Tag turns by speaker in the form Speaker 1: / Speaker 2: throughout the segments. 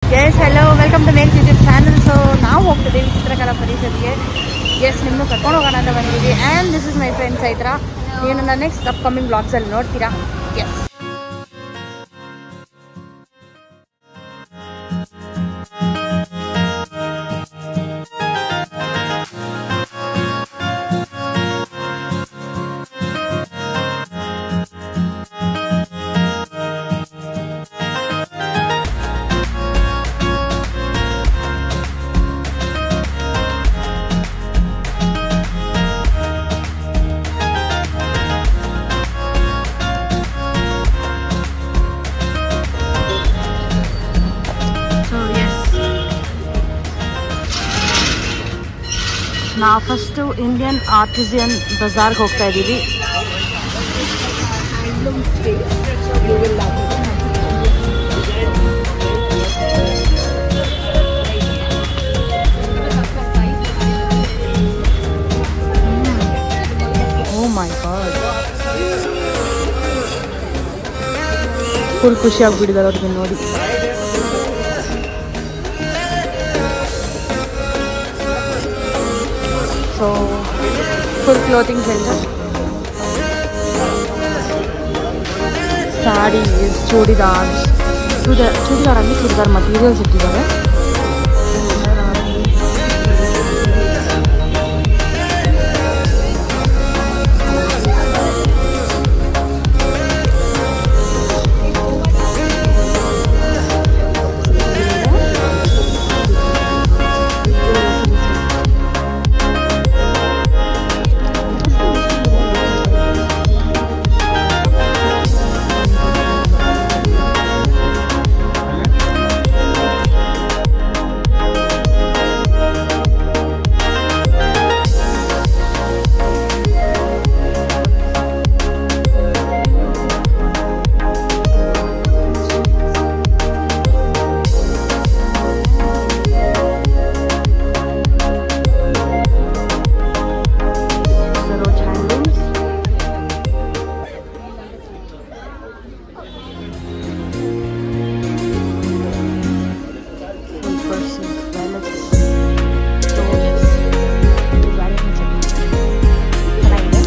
Speaker 1: S hello welcome to make YouTube channel so ನಾವು ಹೋಗ್ತಿದ್ದೀವಿ ಚಿತ್ರಕಲಾ ಪರಿಷತ್ಗೆ ಎಸ್ ನಿಮ್ಮನ್ನು ಕರ್ಕೊಂಡು ಹೋಗೋಣ ಅಂತ ಬಂದಿದ್ದೀವಿ and this is my friend Chaithra ನೀವು ನನ್ನ ನೆಕ್ಸ್ಟ್ ಅಪ್ಕಮಿಂಗ್ ಬ್ಲಾಗ್ಸಲ್ಲಿ ನೋಡ್ತೀರಾ ಎಸ್ ಸೊ ಎಸ್ ನಾವು ಫಸ್ಟು ಇಂಡಿಯನ್ ಆರ್ಟಿಸಿಯನ್ ಬಜಾರ್ಗೆ ಹೋಗ್ತಾ ಇದ್ದೀವಿ ಓ ಮೈ ಗಾಡ್ ಫುಲ್ ಖುಷಿ ಆಗ್ಬಿಟ್ಟಿದ್ದಾರೆ ಅವ್ರಿಗೆ ನೋಡಿ so full clothing centre saris churidar churidar ಚೂಡಿದಾರಲ್ಲಿ ಚೂಡಿದಾರ್ ಮಟೀರಿಯಲ್ಸ್ ಇಟ್ಟಿದ್ದಾರೆ Roach Handlooms. Full purses, wallets, stones, designing ಚೆನ್ನಾಗಿದೆ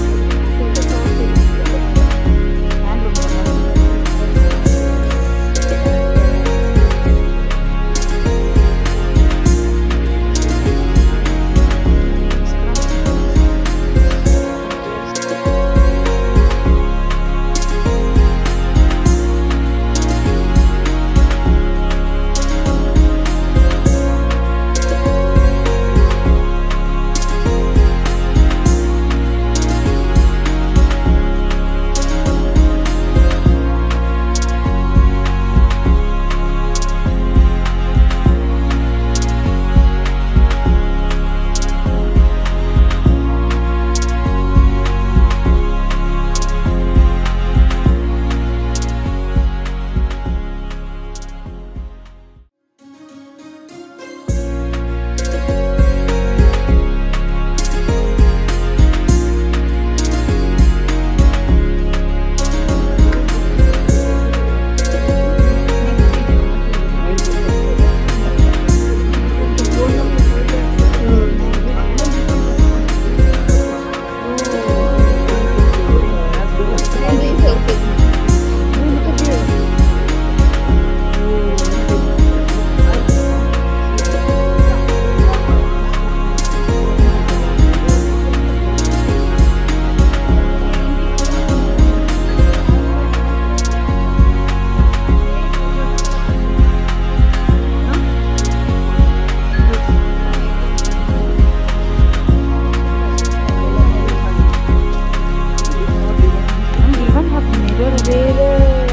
Speaker 1: And even have mirror there.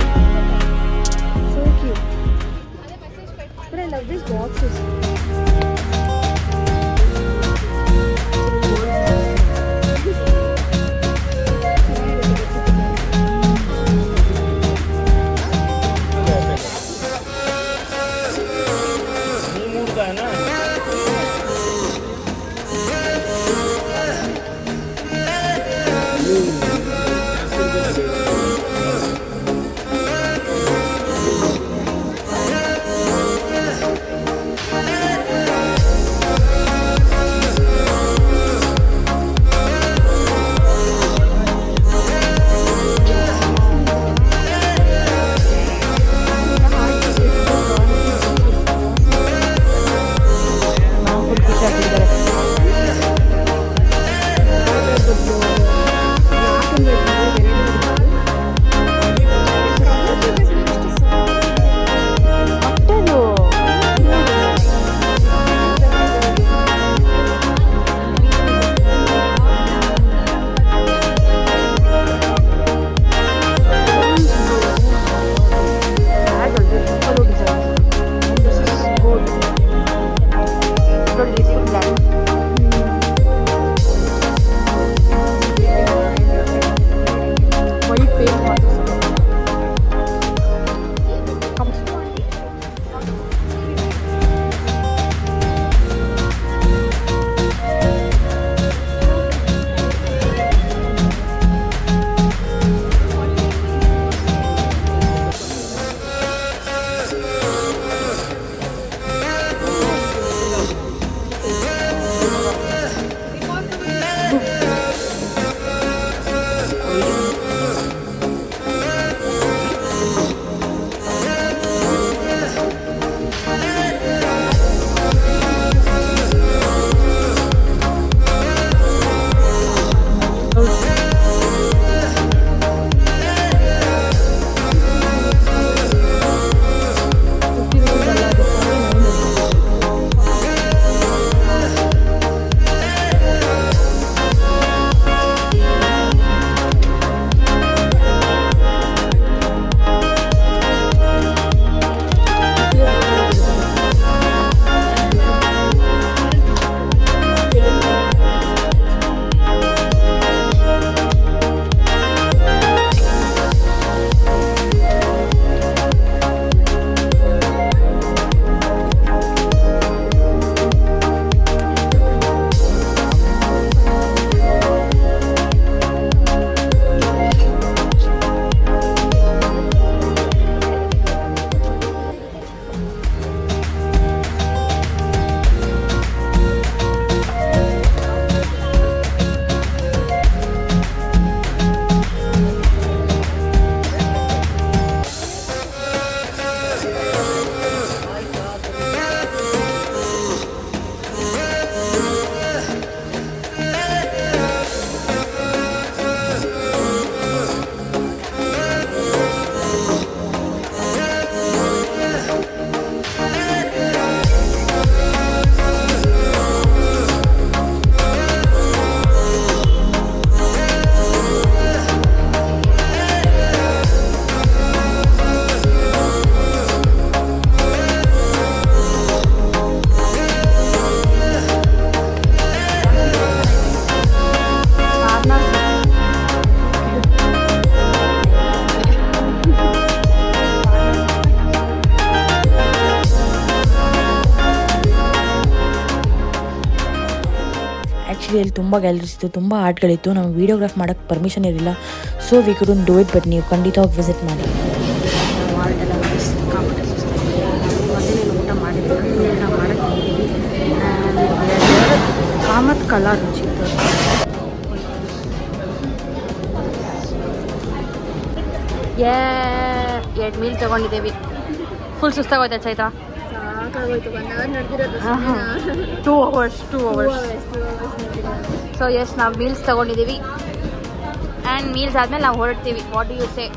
Speaker 1: So cute. But I love these boxes.
Speaker 2: Thank actually ಅಲ್ಲಿ ತುಂಬ ಗ್ಯಾಲರೀಸ್ ಇತ್ತು ತುಂಬ ಆರ್ಟ್ಗಳಿತ್ತು ನಮಗೆ ವೀಡಿಯೋಗ್ರಾಫ್ ಮಾಡೋಕ್ಕೆ ಪರ್ಮಿಷನ್ ಇರಲಿಲ್ಲ so we couldn't do it but ನೀವು ಖಂಡಿತವಾಗಿ ವಿಸಿಟ್ ಮಾಡಿ
Speaker 1: ಆರ್ಟ್ ಎಲ್ಲ ಸಿಕ್ಕಾಪಟ್ಟೆ ಸುಸ್ತಾಗಿದೆ ಮಧ್ಯಾಹ್ನ ಊಟ ಮಾಡಿದ್ವಿ ಊಟ ಮಾಡಕ್ಕೆ ಹೋಗಿದ್ದೀವಿ ಕಾಮತ್ ಕಲರ್ ರುಚಿ ಏ ಎರಡು ಮೀಲ್ ತಗೊಂಡಿದ್ದೀವಿ ಫುಲ್ ಸುಸ್ತಾಗೋಯ್ತಾ ಚೈತ್ರ
Speaker 3: ಸಾಕಾಗೋಯ್ತು ಒನ್ ಅವರ್ ನಡೆದಿರೋದು
Speaker 1: two hours two hours so yes ನಾವು ಮೀಲ್ಸ್ ತಗೊಂಡಿದ್ದೀವಿ ಆ್ಯಂಡ್ ಮೀಲ್ಸ್ ಆದಮೇಲೆ ನಾವು ಹೊರಡ್ತೀವಿ ವಾಟ್ ಯು ಸೇ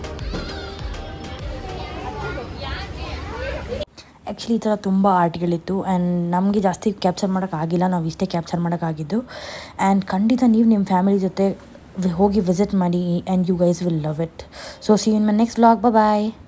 Speaker 2: ಆ್ಯಕ್ಚುಲಿ ಈ ಥರ ತುಂಬ ಆರ್ಟ್ಗಳಿತ್ತು ಆ್ಯಂಡ್ ನಮಗೆ ಜಾಸ್ತಿ ಕ್ಯಾಪ್ಚರ್ ಮಾಡೋಕ್ಕಾಗಿಲ್ಲ ನಾವು ಇಷ್ಟೇ ಕ್ಯಾಪ್ಚರ್ ಮಾಡೋಕ್ಕಾಗಿದ್ದು ಆ್ಯಂಡ್ ಖಂಡಿತ ನೀವು ನಿಮ್ಮ ಫ್ಯಾಮಿಲಿ ಜೊತೆ ವಿ- ಹೋಗಿ ವಿಸಿಟ್ ಮಾಡಿ and you guys will love it so see in my next blog bye